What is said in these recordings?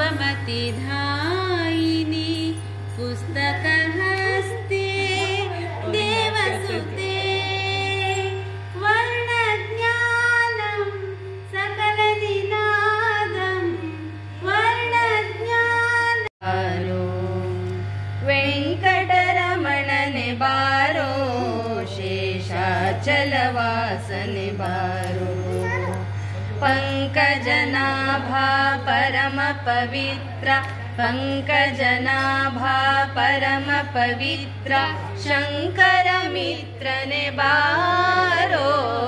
शुभमति धायिनि पुस्तकहस्ते देवसुते वर्णज्ञानं सकलनिनादं वर्णज्ञानो ವೆಂಕಟರಮಣನೆ ಬಾರೋ ಶೇಷಾಚಲವಾಸನೆ ಬಾರೋ ಪಂಕಜನಾಭಾ ಪರಮ ಪವಿತ್ರ ಪಂಕಜನಾಭಾ ಪರಮ ಪವಿತ್ರ ಶಂಕರ ಮಿತ್ರನೆ ಬಾರೋ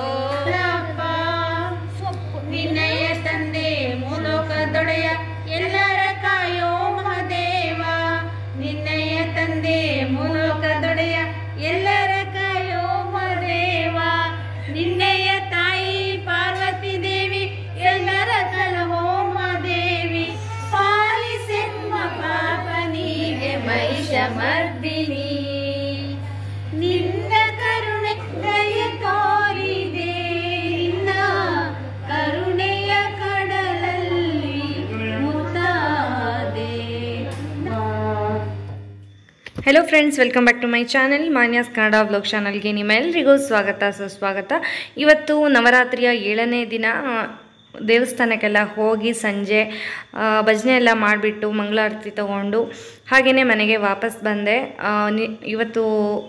ನಿನ್ನಯ ತಂದೆ ಮೂಲೋಕದೊಡೆಯ ಎಲ್ಲರ ಕಾಯೋ ಮಹದೇವ ನಿನ್ನಯ ತಂದೆ ಮೂಲೋಕದೊಡೆಯ ಎಲ್ಲರ ಕಾಯೋ ಮಹದೇವ ನಿನ್ನಯ ತಾಯಿ ಪಾರ್ವತಿ ದೇವಿ ಎಲ್ಲರ ಕಳವೋ ಮಹದೇವಿ ಪಾಲಿಸೆಮ್ಮ ಪಾಪನಿಗೆ ಮಹಿಷ ಮರ್ದಿನಿ ನಿನ್ನ ಕರುಣೆ ದಯ ತೋರಿದೆ ನಿನ್ನ ಕರುಣೆಯ ಕಡಲಲ್ಲಿ ಮುತ್ತಾದೆ hello friends welcome back to my channel Manya's Kannada vlog ಚಾನಲ್ಗೆ ನಿಮ್ಮೆಲ್ಲರಿಗೂ ಸ್ವಾಗತ ಸುಸ್ವಾಗತ ಇವತ್ತು ನವರಾತ್ರಿಯ ಏಳನೇ ದಿನ ಆ, ದೇವಸ್ಥಾನಕ್ಕೆಲ್ಲ ಹೋಗಿ ಸಂಜೆ ಆ, ಭಜನೆ ಎಲ್ಲ ಮಾಡಿಬಿಟ್ಟು ಮಂಗಳಾರತಿ ತಗೊಂಡು ಹಾಗೆಯೇ ಮನೆಗೆ ವಾಪಸ್ ಬಂದೆ ಆ, ನಿ- ಇವತ್ತು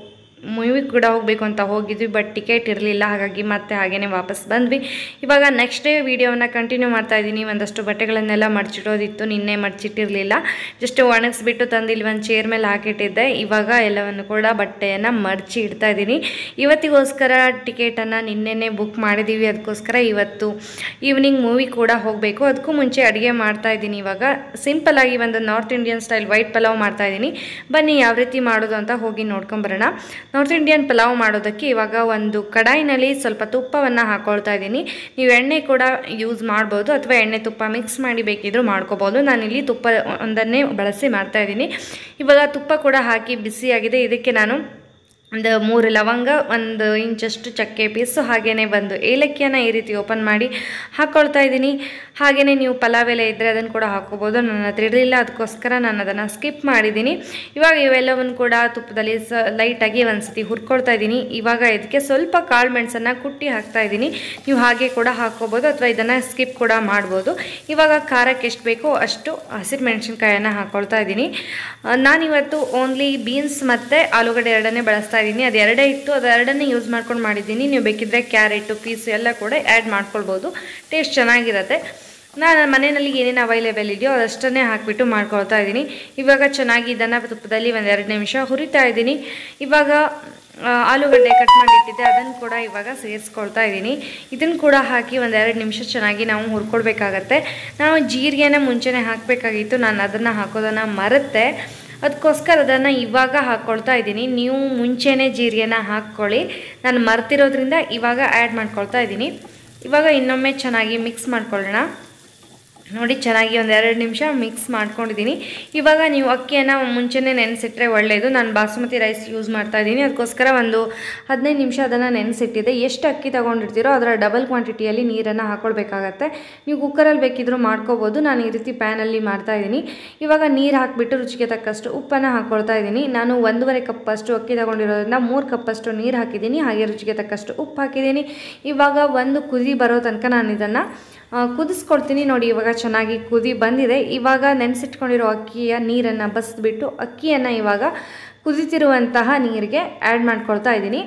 ಮೂವಿ ಕೂಡ ಹೋಗಬೇಕು ಅಂತ ಹೋಗಿದ್ವಿ ಬಟ್ ಟಿಕೆಟ್ ಇರಲಿಲ್ಲ ಹಾಗಾಗಿ ಮತ್ತೆ ಹಾಗೇನೆ ವಾಪಸ್ ಬಂದ್ವಿ ಇವಾಗ ನೆಕ್ಸ್ಟ್ ಡೇ ವಿಡಿಯೋನ ಕಂಟಿನ್ಯೂ ಮಾಡ್ತಾ ಇದ್ದೀನಿ ಒಂದಷ್ಟು ಬಟ್ಟೆಗಳನ್ನೆಲ್ಲ ಮಡ್ಚಿಡೋದಿತ್ತು ನಿನ್ನೆ ಮಡ್ಚಿಟ್ಟಿರಲಿಲ್ಲ ಜಸ್ಟ್ ಒಣಗಿಸ್ಬಿಟ್ಟು ತಂದು ಇಲ್ಲಿ ಒಂದು ಚೇರ್ ಮೇಲೆ ಹಾಕಿಟ್ಟಿದ್ದೆ ಇವಾಗ ಎಲ್ಲವನ್ನು ಕೂಡ ಬಟ್ಟೆಯನ್ನು ಮಡಚಿ ಇಡ್ತಾ ಇದ್ದೀನಿ ಇವತ್ತಿಗೋಸ್ಕರ ಟಿಕೆಟನ್ನು ನಿನ್ನೆನೇ ಬುಕ್ ಮಾಡಿದ್ದೀವಿ ಅದಕ್ಕೋಸ್ಕರ ಇವತ್ತು ಈವ್ನಿಂಗ್ ಮೂವಿ ಕೂಡ ಹೋಗಬೇಕು ಅದಕ್ಕೂ ಮುಂಚೆ ಅಡುಗೆ ಮಾಡ್ತಾ ಇದ್ದೀನಿ ಇವಾಗ ಸಿಂಪಲ್ ಆಗಿ ಒಂದು north Indian style white pulao ಮಾಡ್ತಾ ಇದ್ದೀನಿ ಬನ್ನಿ ಯಾವ ರೀತಿ ಮಾಡೋದು ಅಂತ ಹೋಗಿ ನೋಡ್ಕೊಂಬರೋಣ ನಾರ್ತ್ ಇಂಡಿಯನ್ ಪಲಾವ್ ಮಾಡೋದಕ್ಕೆ ಇವಾಗ ಒಂದು ಕಡಾಯಿನಲ್ಲಿ ಸ್ವಲ್ಪ ತುಪ್ಪವನ್ನು ಹಾಕೊಳ್ತಾ ಇದ್ದೀನಿ ನೀವು ಎಣ್ಣೆ ಕೂಡ ಯೂಸ್ ಮಾಡ್ಬೋದು ಅಥವಾ ಎಣ್ಣೆ ತುಪ್ಪ ಮಿಕ್ಸ್ ಮಾಡಿ ಬೇಕಿದ್ರೂ ಮಾಡ್ಕೋಬೋದು ನಾನಿಲ್ಲಿ ತುಪ್ಪ ಒಂದನ್ನೇ ಬಳಸಿ ಮಾಡ್ತಾ ಇದ್ದೀನಿ ಇವಾಗ ತುಪ್ಪ ಕೂಡ ಹಾಕಿ ಬಿಸಿಯಾಗಿದೆ ಇದಕ್ಕೆ ನಾನು ಒಂದು ಮೂರು ಲವಂಗ ಒಂದು ಇಂಚಷ್ಟು ಚಕ್ಕೆ ಪೀಸು ಹಾಗೆಯೇ ಒಂದು ಏಲಕ್ಕಿಯನ್ನು ಈ ರೀತಿ ಓಪನ್ ಮಾಡಿ ಹಾಕ್ಕೊಳ್ತಾ ಇದ್ದೀನಿ ಹಾಗೆಯೇ ನೀವು ಪಲಾವ್ ಎಲೆ ಇದ್ದರೆ ಅದನ್ನು ಕೂಡ ಹಾಕ್ಕೋಬೋದು ನನ್ನ ಹತ್ರ ಇರಲಿಲ್ಲ ಅದಕ್ಕೋಸ್ಕರ ನಾನು ಅದನ್ನು ಸ್ಕಿಪ್ ಮಾಡಿದ್ದೀನಿ ಇವಾಗ ಇವೆಲ್ಲವನ್ನು ಕೂಡ ತುಪ್ಪದಲ್ಲಿ ಸ ಲೈಟಾಗಿ ಒಂದು ಸತಿ ಹುರ್ಕೊಳ್ತಾ ಇದ್ದೀನಿ ಇವಾಗ ಇದಕ್ಕೆ ಸ್ವಲ್ಪ ಕಾಳು ಮೆಣಸನ್ನು ಕುಟ್ಟಿ ಹಾಕ್ತಾ ಇದ್ದೀನಿ ನೀವು ಹಾಗೆ ಕೂಡ ಹಾಕ್ಕೋಬೋದು ಅಥವಾ ಇದನ್ನು ಸ್ಕಿಪ್ ಕೂಡ ಮಾಡ್ಬೋದು ಇವಾಗ ಖಾರಕ್ಕೆ ಎಷ್ಟು ಬೇಕೋ ಅಷ್ಟು ಹಸಿರು ಮೆಣಸಿನ್ಕಾಯನ್ನು ಹಾಕ್ಕೊಳ್ತಾ ಇದ್ದೀನಿ ಆ, ನಾನಿವತ್ತು ಓನ್ಲಿ ಬೀನ್ಸ್ ಮತ್ತು ಆಲೂಗಡ್ಡೆ ಎರಡನ್ನೇ ಬಳಸ್ತಾ ಇದ್ದೀನಿ ಅದು ಎರಡೇ ಇತ್ತು ಅದು ಎರಡನ್ನೇ ಯೂಸ್ ಮಾಡ್ಕೊಂಡು ಮಾಡಿದ್ದೀನಿ ನೀವು ಬೇಕಿದ್ದರೆ ಕ್ಯಾರೆಟು ಪೀಸು ಎಲ್ಲ ಕೂಡ ಆ್ಯಡ್ ಮಾಡ್ಕೊಳ್ಬೋದು ಟೇಸ್ಟ್ ಚೆನ್ನಾಗಿರುತ್ತೆ ನಾನು ಮನೆಯಲ್ಲಿ ಏನೇನು ಅವೈಲೇಬಲ್ ಇದೆಯೋ ಅದಷ್ಟನ್ನೇ ಹಾಕಿಬಿಟ್ಟು ಮಾಡ್ಕೊಳ್ತಾ ಇದ್ದೀನಿ ಇವಾಗ ಚೆನ್ನಾಗಿ ಇದನ್ನು ತುಪ್ಪದಲ್ಲಿ ಒಂದು ಎರಡು ನಿಮಿಷ ಹುರಿತಾ ಇದ್ದೀನಿ ಇವಾಗ ಆ, ಆಲೂಗಡ್ಡೆ ಕಟ್ ಮಾಡಿಟ್ಟಿದ್ದೆ ಅದನ್ನು ಕೂಡ ಇವಾಗ ಸೇರಿಸ್ಕೊಳ್ತಾ ಇದ್ದೀನಿ ಇದನ್ನು ಕೂಡ ಹಾಕಿ ಒಂದು ಎರಡು ನಿಮಿಷ ಚೆನ್ನಾಗಿ ನಾವು ಹುರ್ಕೊಳ್ಬೇಕಾಗತ್ತೆ ನಾವು ಜೀರಿಗೆನ ಮುಂಚೆನೇ ಹಾಕಬೇಕಾಗಿತ್ತು ನಾನು ಅದನ್ನು ಹಾಕೋದನ್ನು ಮರೆತೆ ಅದಕ್ಕೋಸ್ಕರ ಅದನ್ನು ಇವಾಗ ಹಾಕ್ಕೊಳ್ತಾ ಇದ್ದೀನಿ ನೀವು ಮುಂಚೆನೇ ಜೀರಿಗೆನ ಹಾಕ್ಕೊಳ್ಳಿ ನಾನು ಮರ್ತಿರೋದ್ರಿಂದ ಇವಾಗ ಆ್ಯಡ್ ಮಾಡ್ಕೊಳ್ತಾ ಇದ್ದೀನಿ ಇವಾಗ ಇನ್ನೊಮ್ಮೆ ಚೆನ್ನಾಗಿ ಮಿಕ್ಸ್ ಮಾಡ್ಕೊಳ್ಳೋಣ ನೋಡಿ ಚೆನ್ನಾಗಿ ಒಂದು ಎರಡು ನಿಮಿಷ ಮಿಕ್ಸ್ ಮಾಡ್ಕೊಂಡಿದ್ದೀನಿ ಇವಾಗ ನೀವು ಅಕ್ಕಿಯನ್ನು ಮುಂಚೆನೇ ನೆನೆಸಿಟ್ರೆ ಒಳ್ಳೆಯದು ನಾನು ಬಾಸುಮತಿ ರೈಸ್ ಯೂಸ್ ಮಾಡ್ತಾ ಇದ್ದೀನಿ ಅದಕ್ಕೋಸ್ಕರ ಒಂದು ಹದಿನೈದು ನಿಮಿಷ ಅದನ್ನು ನೆನೆಸಿಟ್ಟಿದ್ದೆ ಎಷ್ಟು ಅಕ್ಕಿ ತೊಗೊಂಡಿರ್ತೀರೋ ಅದರ ಡಬಲ್ ಕ್ವಾಂಟಿಟಿಯಲ್ಲಿ ನೀರನ್ನು ಹಾಕ್ಕೊಳ್ಬೇಕಾಗತ್ತೆ ನೀವು ಕುಕ್ಕರಲ್ಲಿ ಬೇಕಿದ್ರೂ ಮಾಡ್ಕೋಬೋದು ನಾನು ಈ ರೀತಿ ಪ್ಯಾನಲ್ಲಿ ಮಾಡ್ತಾ ಇದ್ದೀನಿ ಇವಾಗ ನೀರು ಹಾಕಿಬಿಟ್ಟು ರುಚಿಗೆ ತಕ್ಕಷ್ಟು ಉಪ್ಪನ್ನು ಹಾಕ್ಕೊಳ್ತಾ ಇದ್ದೀನಿ ನಾನು ಒಂದೂವರೆ ಕಪ್ಪಷ್ಟು ಅಕ್ಕಿ ತೊಗೊಂಡಿರೋದ್ರಿಂದ ಮೂರು ಕಪ್ಪಷ್ಟು ನೀರು ಹಾಕಿದ್ದೀನಿ ಹಾಗೆ ರುಚಿಗೆ ತಕ್ಕಷ್ಟು ಉಪ್ಪು ಹಾಕಿದ್ದೀನಿ ಇವಾಗ ಒಂದು ಕುದಿ ಬರೋ ತನಕ ನಾನು ಇದನ್ನು ಆ, ಕುದಿಸ್ಕೊಳ್ತೀನಿ ನೋಡಿ ಇವಾಗ ಚೆನ್ನಾಗಿ ಕುದಿ ಬಂದಿದೆ ಇವಾಗ ನೆನೆಸಿಟ್ಕೊಂಡಿರೋ ಅಕ್ಕಿಯ ನೀರನ್ನು ಬಸಿದ್ಬಿಟ್ಟು ಅಕ್ಕಿಯನ್ನು ಇವಾಗ ಕುದಿತಿರುವಂತಹ ನೀರಿಗೆ ಆ್ಯಡ್ ಮಾಡ್ಕೊಳ್ತಾ ಇದ್ದೀನಿ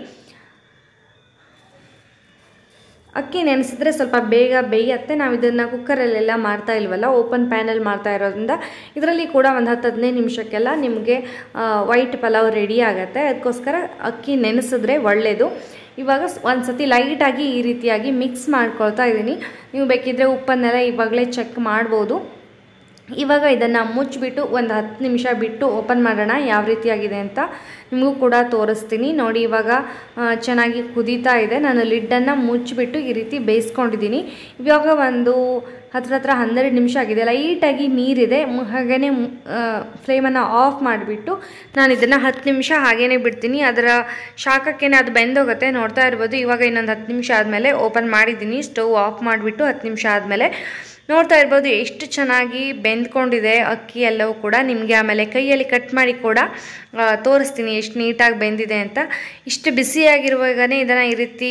ಅಕ್ಕಿ ನೆನೆಸಿದ್ರೆ ಸ್ವಲ್ಪ ಬೇಗ ಬೇಯತ್ತೆ ನಾವು ಇದನ್ನು ಕುಕ್ಕರಲ್ಲೆಲ್ಲ ಮಾಡ್ತಾ ಇಲ್ವಲ್ಲ ಓಪನ್ ಪ್ಯಾನಲ್ಲಿ ಮಾಡ್ತಾ ಇರೋದ್ರಿಂದ ಇದರಲ್ಲಿ ಕೂಡ ಒಂದು ಹತ್ತು ಹದಿನೈದು ನಿಮಿಷಕ್ಕೆಲ್ಲ ನಿಮಗೆ ವೈಟ್ ಪಲಾವ್ ರೆಡಿ ಆಗುತ್ತೆ ಅದಕ್ಕೋಸ್ಕರ ಅಕ್ಕಿ ನೆನೆಸಿದ್ರೆ ಒಳ್ಳೆಯದು ಇವಾಗ ಒಂದು ಸತಿ ಲೈಟಾಗಿ ಈ ರೀತಿಯಾಗಿ ಮಿಕ್ಸ್ ಮಾಡ್ಕೊಳ್ತಾ ಇದ್ದೀನಿ ನೀವು ಬೇಕಿದ್ದರೆ ಉಪ್ಪನ್ನೆಲ್ಲ ಇವಾಗಲೇ ಚೆಕ್ ಮಾಡ್ಬೋದು ಇವಾಗ ಇದನ್ನು ಮುಚ್ಚಿಬಿಟ್ಟು ಒಂದು ಹತ್ತು ನಿಮಿಷ ಬಿಟ್ಟು ಓಪನ್ ಮಾಡೋಣ ಯಾವ ರೀತಿಯಾಗಿದೆ ಅಂತ ನಿಮಗೂ ಕೂಡ ತೋರಿಸ್ತೀನಿ ನೋಡಿ ಇವಾಗ ಆ, ಚೆನ್ನಾಗಿ ಕುದೀತಾ ಇದೆ ನಾನು ಲಿಡ್ಡನ್ನು ಮುಚ್ಚಿಬಿಟ್ಟು ಈ ರೀತಿ ಬೇಯಿಸ್ಕೊಂಡಿದ್ದೀನಿ ಇವಾಗ ಒಂದು ಹತ್ರ ಹತ್ರ ಹನ್ನೆರಡು ನಿಮಿಷ ಆಗಿದೆ ಲೈಟಾಗಿ ನೀರಿದೆ ಮು- ಹಾಗೇನೆ ಫ್ಲೇಮನ್ನು ಆಫ್ ಮಾಡಿಬಿಟ್ಟು ನಾನು ಇದನ್ನು ಹತ್ತು ನಿಮಿಷ ಹಾಗೇನೆ ಬಿಡ್ತೀನಿ ಅದರ ಶಾಖಕ್ಕೇನೆ ಅದು ಬೆಂದೋಗುತ್ತೆ ನೋಡ್ತಾ ಇರ್ಬೋದು ಇವಾಗ ಇನ್ನೊಂದು ಹತ್ತು ನಿಮಿಷ ಆದಮೇಲೆ ಓಪನ್ ಮಾಡಿದ್ದೀನಿ ಸ್ಟವ್ ಆಫ್ ಮಾಡಿಬಿಟ್ಟು ಹತ್ತು ನಿಮಿಷ ಆದಮೇಲೆ ನೋಡ್ತಾ ಇರ್ಬೋದು ಎಷ್ಟು ಚೆನ್ನಾಗಿ ಬೆಂದ್ಕೊಂಡಿದೆ ಅಕ್ಕಿ ಎಲ್ಲವೂ ಕೂಡ ನಿಮಗೆ ಆಮೇಲೆ ಕೈಯಲ್ಲಿ ಕಟ್ ಮಾಡಿ ಕೂಡ ಆ, ತೋರಿಸ್ತೀನಿ ಎಷ್ಟು ನೀಟಾಗಿ ಬೆಂದಿದೆ ಅಂತ ಇಷ್ಟು ಬಿಸಿಯಾಗಿರುವಾಗನೇ ಇದನ್ನು ಈ ರೀತಿ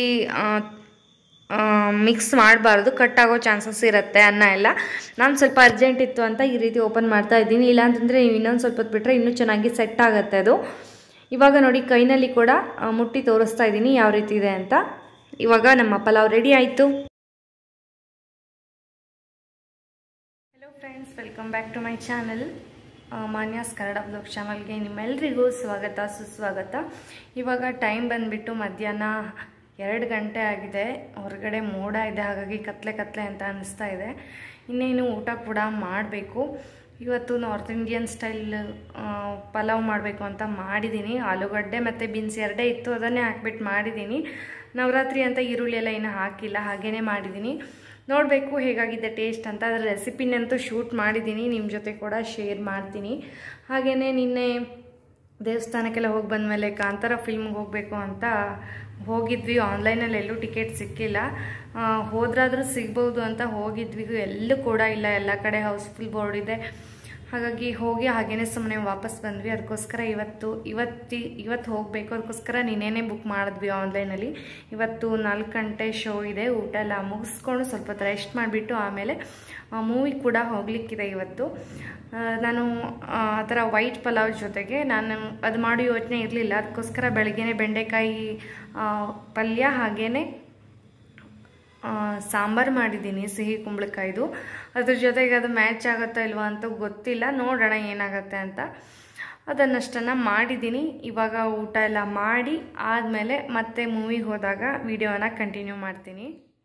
ಮಿಕ್ಸ್ ಮಾಡಬಾರ್ದು ಕಟ್ ಆಗೋ ಚಾನ್ಸಸ್ ಇರುತ್ತೆ ಅನ್ನ ಎಲ್ಲ ನಾನು ಸ್ವಲ್ಪ ಅರ್ಜೆಂಟ್ ಇತ್ತು ಅಂತ ಈ ರೀತಿ ಓಪನ್ ಮಾಡ್ತಾ ಇದ್ದೀನಿ ಇಲ್ಲಾಂತಂದರೆ ನೀವು ಇನ್ನೊಂದು ಸ್ವಲ್ಪ ಹೊತ್ತು ಬಿಟ್ಟರೆ ಇನ್ನೂ ಚೆನ್ನಾಗಿ ಸೆಟ್ ಆಗುತ್ತೆ ಅದು ಇವಾಗ ನೋಡಿ ಕೈನಲ್ಲಿ ಕೂಡ ಆ, ಮುಟ್ಟಿ ತೋರಿಸ್ತಾ ಇದ್ದೀನಿ ಯಾವ ರೀತಿ ಇದೆ ಅಂತ ಇವಾಗ ನಮ್ಮ ಪಲಾವ್ ರೆಡಿ ಆಯಿತು hello friends welcome back to my channel Manya's Kannada blog ಚಾನಲ್ಗೆ ನಿಮ್ಮೆಲ್ರಿಗೂ ಸ್ವಾಗತ ಸುಸ್ವಾಗತ ಇವಾಗ ಟೈಮ್ ಬಂದುಬಿಟ್ಟು ಮಧ್ಯಾಹ್ನ ಎರಡು ಗಂಟೆ ಆಗಿದೆ ಹೊರಗಡೆ ಮೋಡ ಇದೆ ಹಾಗಾಗಿ ಕತ್ಲೆ ಕತ್ಲೆ ಅಂತ ಅನ್ನಿಸ್ತಾ ಇದೆ ಇನ್ನೇನು ಊಟ ಕೂಡ ಮಾಡಬೇಕು ಇವತ್ತು ನಾರ್ತ್ ಇಂಡಿಯನ್ ಸ್ಟೈಲ್ ಪಲಾವ್ ಮಾಡಬೇಕು ಅಂತ ಮಾಡಿದ್ದೀನಿ ಆಲೂಗಡ್ಡೆ ಮತ್ತು ಬೀನ್ಸ್ ಎರಡೇ ಇತ್ತು ಅದನ್ನೇ ಹಾಕ್ಬಿಟ್ಟು ಮಾಡಿದ್ದೀನಿ ನವರಾತ್ರಿ ಅಂತ ಈರುಳ್ಳಿ ಎಲ್ಲ ಏನು ಹಾಕಿಲ್ಲ ಹಾಗೇ ಮಾಡಿದ್ದೀನಿ ನೋಡಬೇಕು ಹೇಗಾಗಿದೆ ಟೇಸ್ಟ್ ಅಂತ ಅದರ ರೆಸಿಪಿನಂತೂ ಶೂಟ್ ಮಾಡಿದ್ದೀನಿ ನಿಮ್ಮ ಜೊತೆ ಕೂಡ ಶೇರ್ ಮಾಡ್ತೀನಿ ಹಾಗೆಯೇ ನಿನ್ನೆ ದೇವಸ್ಥಾನಕ್ಕೆಲ್ಲ ಹೋಗಿ ಬಂದಮೇಲೆ ಕಾಂತಾರ ಫಿಲ್ಮ್ಗೆ ಹೋಗಬೇಕು ಅಂತ ಹೋಗಿದ್ವಿ ಆನ್ಲೈನಲ್ಲಿ ಎಲ್ಲೂ ಟಿಕೆಟ್ ಸಿಕ್ಕಿಲ್ಲ ಆ, ಹೋದ್ರಾದ್ರೂ ಸಿಗ್ಬೋದು ಅಂತ ಹೋಗಿದ್ವಿ ಎಲ್ಲೂ ಕೂಡ ಇಲ್ಲ ಎಲ್ಲ ಕಡೆ ಹೌಸ್ಫುಲ್ ಬೋರ್ಡ್ ಇದೆ ಹಾಗಾಗಿ ಹೋಗಿ ಹಾಗೇನೆ ಸುಮ್ಮನೆ ವಾಪಸ್ ಬಂದ್ವಿ ಅದಕ್ಕೋಸ್ಕರ ಇವತ್ತು ಇವತ್ತಿ ಇವತ್ತು ಹೋಗಬೇಕು ಅದಕ್ಕೋಸ್ಕರ ನಿನ್ನೆನೇ ಬುಕ್ ಮಾಡಿದ್ವಿ ಆನ್ಲೈನಲ್ಲಿ ಇವತ್ತು ನಾಲ್ಕು ಗಂಟೆ ಶೋ ಇದೆ ಊಟ ಎಲ್ಲ ಮುಗಿಸ್ಕೊಂಡು ಸ್ವಲ್ಪ ಹೊತ್ತು ರೆಸ್ಟ್ ಮಾಡಿಬಿಟ್ಟು ಆಮೇಲೆ ಮೂವಿ ಕೂಡ ಹೋಗ್ಲಿಕ್ಕಿದೆ ಇವತ್ತು ಆ, ನಾನು ಆ ಆ ಥರ ವೈಟ್ ಪಲಾವ್ ಜೊತೆಗೆ ನಾನು ಅದು ಮಾಡೋ ಯೋಚನೆ ಇರಲಿಲ್ಲ ಅದಕ್ಕೋಸ್ಕರ ಬೆಳಗ್ಗೆನೆ ಬೆಂಡೆಕಾಯಿ ಆ, ಪಲ್ಯ ಹಾಗೇನೆ ಸಾಂಬಾರು ಮಾಡಿದ್ದೀನಿ ಸಿಹಿ ಕುಂಬಳಕಾಯ್ದು ಅದ್ರ ಜೊತೆಗೆ ಅದು ಮ್ಯಾಚ್ ಆಗುತ್ತೋ ಇಲ್ವಾ ಅಂತ ಗೊತ್ತಿಲ್ಲ ನೋಡೋಣ ಏನಾಗುತ್ತೆ ಅಂತ ಅದನ್ನಷ್ಟನ್ನು ಮಾಡಿದ್ದೀನಿ ಇವಾಗ ಊಟ ಎಲ್ಲ ಮಾಡಿ ಆದಮೇಲೆ ಮತ್ತೆ ಮೂವಿಗೆ ಹೋದಾಗ ವಿಡಿಯೋನ ಕಂಟಿನ್ಯೂ ಮಾಡ್ತೀನಿ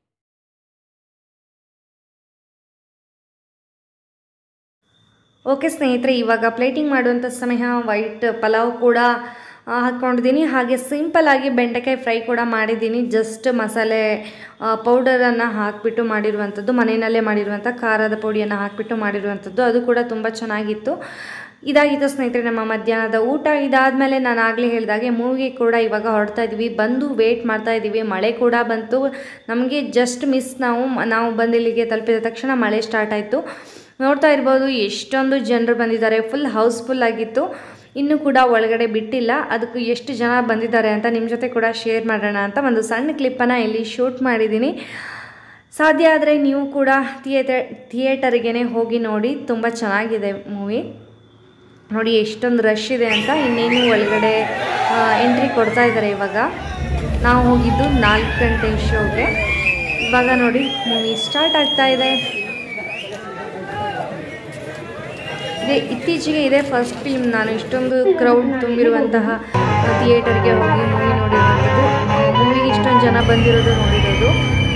ಓಕೆ ಸ್ನೇಹಿತರೆ ಇವಾಗ ಪ್ಲೇಟಿಂಗ್ ಮಾಡುವಂಥ ಸಮಯ ವೈಟ್ ಪಲಾವ್ ಕೂಡ ಆ, ಹಾಕ್ಕೊಂಡಿದ್ದೀನಿ ಹಾಗೆ ಸಿಂಪಲ್ ಆಗಿ ಬೆಂಡೆಕಾಯಿ ಫ್ರೈ ಕೂಡ ಮಾಡಿದ್ದೀನಿ ಜಸ್ಟ್ ಮಸಾಲೆ ಪೌಡರನ್ನು ಹಾಕಿಬಿಟ್ಟು ಮಾಡಿರುವಂಥದ್ದು ಮನೆಯಲ್ಲೇ ಮಾಡಿರುವಂಥ ಖಾರದ ಪುಡಿಯನ್ನು ಹಾಕಿಬಿಟ್ಟು ಮಾಡಿರುವಂಥದ್ದು ಅದು ಕೂಡ ತುಂಬ ಚೆನ್ನಾಗಿತ್ತು ಇದಾಗಿತ್ತು ಸ್ನೇಹಿತರೆ ನಮ್ಮ ಮಧ್ಯಾಹ್ನದ ಊಟ ಇದಾದಮೇಲೆ ನಾನು ಆಗಲೇ ಹೇಳಿದಾಗೆ ಮೂವಿಗೆ ಕೂಡ ಇವಾಗ ಹೊರಡ್ತಾ ಇದ್ವಿ ಬಂದು ವೇಟ್ ಮಾಡ್ತಾ ಇದ್ದೀವಿ ಮಳೆ ಕೂಡ ಬಂತು ನಮಗೆ ಜಸ್ಟ್ ಮಿಸ್ ನಾವು ನಾವು ಬಂದು ಇಲ್ಲಿಗೆ ತಲುಪಿದ ತಕ್ಷಣ ಮಳೆ ಸ್ಟಾರ್ಟ್ ಆಯಿತು ನೋಡ್ತಾ ಇರ್ಬೋದು ಎಷ್ಟೊಂದು ಜನರು ಬಂದಿದ್ದಾರೆ ಫುಲ್ ಹೌಸ್ಫುಲ್ ಆಗಿತ್ತು ಇನ್ನೂ ಕೂಡ ಒಳಗಡೆ ಬಿಟ್ಟಿಲ್ಲ ಅದಕ್ಕೂ ಎಷ್ಟು ಜನ ಬಂದಿದ್ದಾರೆ ಅಂತ ನಿಮ್ಮ ಜೊತೆ ಕೂಡ ಶೇರ್ ಮಾಡೋಣ ಅಂತ ಒಂದು ಸಣ್ಣ ಕ್ಲಿಪ್ಪನ್ನು ಇಲ್ಲಿ ಶೂಟ್ ಮಾಡಿದ್ದೀನಿ ಸಾಧ್ಯ ಆದರೆ ನೀವು ಕೂಡ ಥಿಯೇಟರ್ ಥಿಯೇಟರ್ಗೆ ಹೋಗಿ ನೋಡಿ ತುಂಬ ಚೆನ್ನಾಗಿದೆ ಮೂವಿ ನೋಡಿ ಎಷ್ಟೊಂದು ರಶ್ ಇದೆ ಅಂತ ಇನ್ನೇನು ಒಳಗಡೆ ಎಂಟ್ರಿ ಕೊಡ್ತಾ ಇದ್ದಾರೆ ಇವಾಗ ನಾವು ಹೋಗಿದ್ದು ನಾಲ್ಕು ಗಂಟೆ ಶೋಗೆ ಇವಾಗ ನೋಡಿ ಮೂವಿ ಸ್ಟಾರ್ಟ್ ಆಗ್ತಾ ಇದೆ ಇದೇ ಇತ್ತೀಚೆಗೆ ಇದೇ ಫಸ್ಟ್ ಫಿಲ್ಮ್ ನಾನು ಇಷ್ಟೊಂದು ಕ್ರೌಡ್ ತುಂಬಿರುವಂತಹ ಥಿಯೇಟರ್ಗೆ ಹೋಗಿ ಮೂವಿ ನೋಡಿರುವಂಥದ್ದು ಮೂವಿಗೆ ಇಷ್ಟೊಂದು ಜನ ಬಂದಿರೋದು ನೋಡಿರೋದು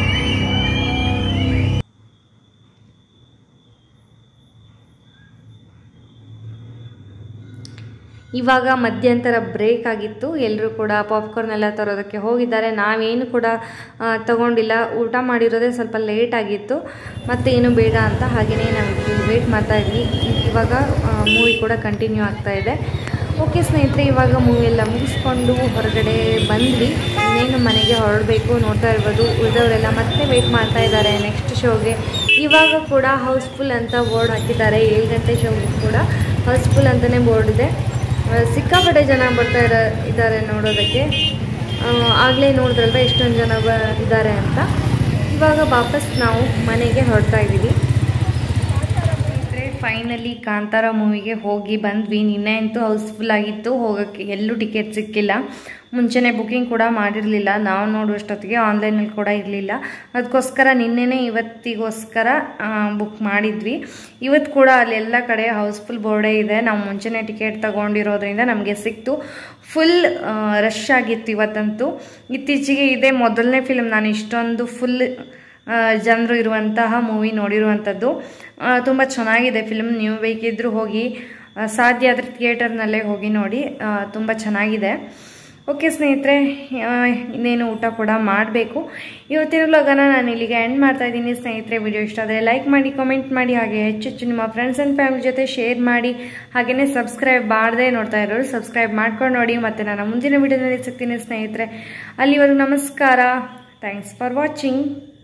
ಇವಾಗ ಮಧ್ಯಂತರ ಬ್ರೇಕ್ ಆಗಿತ್ತು ಎಲ್ಲರೂ ಕೂಡ ಪಾಪ್ಕಾರ್ನ್ ಎಲ್ಲ ತರೋದಕ್ಕೆ ಹೋಗಿದ್ದಾರೆ ನಾವೇನು ಕೂಡ ಆ, ತಗೊಂಡಿಲ್ಲ ಊಟ ಮಾಡಿರೋದೇ ಸ್ವಲ್ಪ ಲೇಟ್ ಆಗಿತ್ತು ಮತ್ತೆ ಏನು ಬೇಡ ಅಂತ ಹಾಗೆಯೇ ನಾವು ವೇಟ್ ಮಾಡ್ತಾ ಇದ್ವಿ ಇವಾಗ ಮೂವಿ ಕೂಡ ಕಂಟಿನ್ಯೂ ಆಗ್ತಾ ಇದೆ ಓಕೆ ಸ್ನೇಹಿತರೆ ಇವಾಗ ಮೂವಿ ಎಲ್ಲ ಮುಗಿಸ್ಕೊಂಡು ಹೊರಗಡೆ ಬಂದ್ವಿ ಇನ್ನೇನು ಮನೆಗೆ ಹೊರಡಬೇಕು ನೋಡ್ತಾ ಇರ್ಬೋದು ಉಳಿದವರೆಲ್ಲ ಮತ್ತೆ ವೇಟ್ ಮಾಡ್ತಾ ಇದ್ದಾರೆ ನೆಕ್ಸ್ಟ್ ಶೋಗೆ ಇವಾಗ ಕೂಡ ಹೌಸ್ಫುಲ್ ಅಂತ ಬೋರ್ಡ್ ಹಾಕಿದ್ದಾರೆ ಏಳು ಗಂಟೆ ಶೋಗೆ ಕೂಡ ಹೌಸ್ಫುಲ್ ಅಂತಲೇ ಬೋರ್ಡ್ ಇದೆ ಆ, ಸಿಕ್ಕಾಪಟ್ಟೆ ಜನ ಬರ್ತಾ ಇರ ಇದ್ದಾರೆ ನೋಡೋದಕ್ಕೆ ಆಗಲೇ ನೋಡಿದ್ರಲ್ವ ಎಷ್ಟೊಂದು ಜನ ಬ ಇದ್ದಾರೆ ಅಂತ ಇವಾಗ ವಾಪಸ್ ನಾವು ಮನೆಗೆ ಹೊರಡ್ತಾ ಇದ್ದೀವಿ ಫೈನಲಿ ಕಾಂತಾರ ಮೂವಿಗೆ ಹೋಗಿ ಬಂದ್ವಿ ನಿನ್ನೆ ಅಂತೂ ಹೌಸ್ಫುಲ್ ಆಗಿತ್ತು ಹೋಗೋಕ್ಕೆ ಎಲ್ಲೂ ಟಿಕೆಟ್ ಸಿಕ್ಕಿಲ್ಲ ಮುಂಚೆನೇ ಬುಕ್ಕಿಂಗ್ ಕೂಡ ಮಾಡಿರಲಿಲ್ಲ ನಾವು ನೋಡುವಷ್ಟೊತ್ತಿಗೆ ಆನ್ಲೈನಲ್ಲಿ ಕೂಡ ಇರಲಿಲ್ಲ ಅದಕ್ಕೋಸ್ಕರ ನಿನ್ನೆನೇ ಇವತ್ತಿಗೋಸ್ಕರ ಬುಕ್ ಮಾಡಿದ್ವಿ ಇವತ್ತು ಕೂಡ ಅಲ್ಲೆಲ್ಲ ಕಡೆ ಹೌಸ್ಫುಲ್ ಬೋರ್ಡೇ ಇದೆ ನಾವು ಮುಂಚೆನೇ ಟಿಕೆಟ್ ತಗೊಂಡಿರೋದ್ರಿಂದ ನಮಗೆ ಸಿಕ್ತು ಫುಲ್ ರಶ್ ಆಗಿತ್ತು ಇವತ್ತಂತೂ ಇತ್ತೀಚೆಗೆ ಇದೇ ಮೊದಲನೇ ಫಿಲ್ಮ್ ನಾನು ಇಷ್ಟೊಂದು ಫುಲ್ ಜನರು ಇರುವಂತಹ ಮೂವಿ ನೋಡಿರುವಂಥದ್ದು ತುಂಬ ಚೆನ್ನಾಗಿದೆ ಫಿಲ್ಮ್ ನೀವು ಬೇಕಿದ್ದರೂ ಹೋಗಿ ಆ, ಸಾಧ್ಯ ಆದರೆ ಥಿಯೇಟರ್ನಲ್ಲೇ ಹೋಗಿ ನೋಡಿ ತುಂಬ ಚೆನ್ನಾಗಿದೆ ಓಕೆ ಸ್ನೇಹಿತರೆ ಆ, ಇನ್ನೇನು ಊಟ ಕೂಡ ಮಾಡಬೇಕು ಇವತ್ತಿನ ವ್ಲಾಗನ ನಾನು ಇಲ್ಲಿಗೆ ಎಂಡ್ ಮಾಡ್ತಾ ಇದ್ದೀನಿ ಸ್ನೇಹಿತರೆ ವಿಡಿಯೋ ಇಷ್ಟ ಆದರೆ ಲೈಕ್ ಮಾಡಿ ಕಾಮೆಂಟ್ ಮಾಡಿ ಹಾಗೆ ಹೆಚ್ಚು ಹೆಚ್ಚು ನಿಮ್ಮ ಫ್ರೆಂಡ್ಸ್ ಆ್ಯಂಡ್ ಫ್ಯಾಮಿಲಿ ಜೊತೆ ಶೇರ್ ಮಾಡಿ ಹಾಗೆಯೇ ಸಬ್ಸ್ಕ್ರೈಬ್ ಮಾಡದೆ ನೋಡ್ತಾ ಇರೋರು ಸಬ್ಸ್ಕ್ರೈಬ್ ಮಾಡ್ಕೊಂಡು ನೋಡಿ ಮತ್ತು ನಾನು ಮುಂದಿನ ವಿಡಿಯೋದಲ್ಲಿ ಸಿಗ್ತೀನಿ ಸ್ನೇಹಿತರೆ ಅಲ್ಲಿವರೆಗೂ ನಮಸ್ಕಾರ ಥ್ಯಾಂಕ್ಸ್ ಫಾರ್ ವಾಚಿಂಗ್